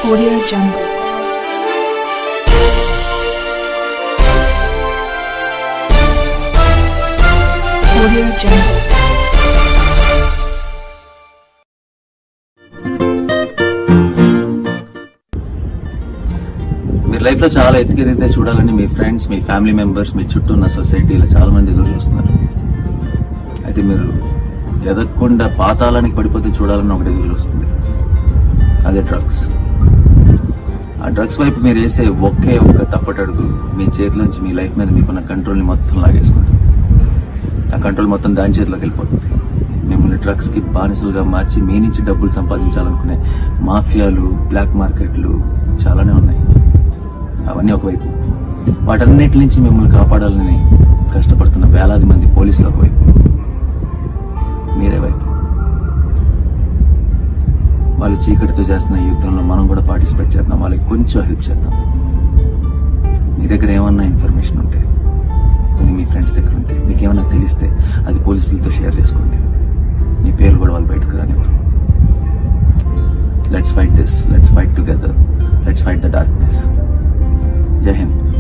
Audio Jungle. Audio Jungle. మీరు life లో చాలా ఎత్తుకెదిగితే చూడాలని మీ ఫ్రెండ్స్ మీ ఫ్యామిలీ మెంబర్స్ మీ చుట్టూ ఉన్న సొసైటీలో చాలా మంది ఎదురు చూస్తున్నారు అయితే మీరు ఎదగకుండా పాతాళానికి పడిపోతే చూడాలని ఒకటి ఎదురు చూస్తుంది అదే డ్రగ్స్ ఆ డ్రగ్స్ వైపు మీరు వేసే ఒకే ఒక్క తప్పటడుగు మీ చేతిలోంచి మీ లైఫ్ మీద మీకున్న కంట్రోల్ ని మొత్తం లాగేసుకుంటుంది ఆ కంట్రోల్ మొత్తం దాని చేతిలోకి వెళ్ళిపోతుంది మిమ్మల్ని డ్రగ్స్ కి బానిసలుగా మార్చి మీ నుంచి డబ్బులు సంపాదించాలనుకునే మాఫియాలు బ్లాక్ మార్కెట్లు చాలానే ఉన్నాయి అవన్నీ ఒకవైపు వాటన్నిటి నుంచి మిమ్మల్ని కాపాడాలని కష్టపడుతున్న వేలాది మంది పోలీసులు ఒకవైపు మీరే వైపు వాళ్ళు చీకటితో చేస్తున్న ఈ యుద్ధంలో మనం కూడా పార్టిసిపేట్ చేద్దాం వాళ్ళకి కొంచెం హెల్ప్ చేద్దాం మీ దగ్గర ఏమన్నా ఇన్ఫర్మేషన్ ఉంటే కొన్ని మీ ఫ్రెండ్స్ దగ్గర ఉంటే మీకు ఏమన్నా తెలిస్తే అది పోలీసులతో షేర్ చేసుకోండి మీ పేరు కూడా వాళ్ళు బయటకు రానివ్వరు let's fight this let's fight together let's fight the darkness జై హింద్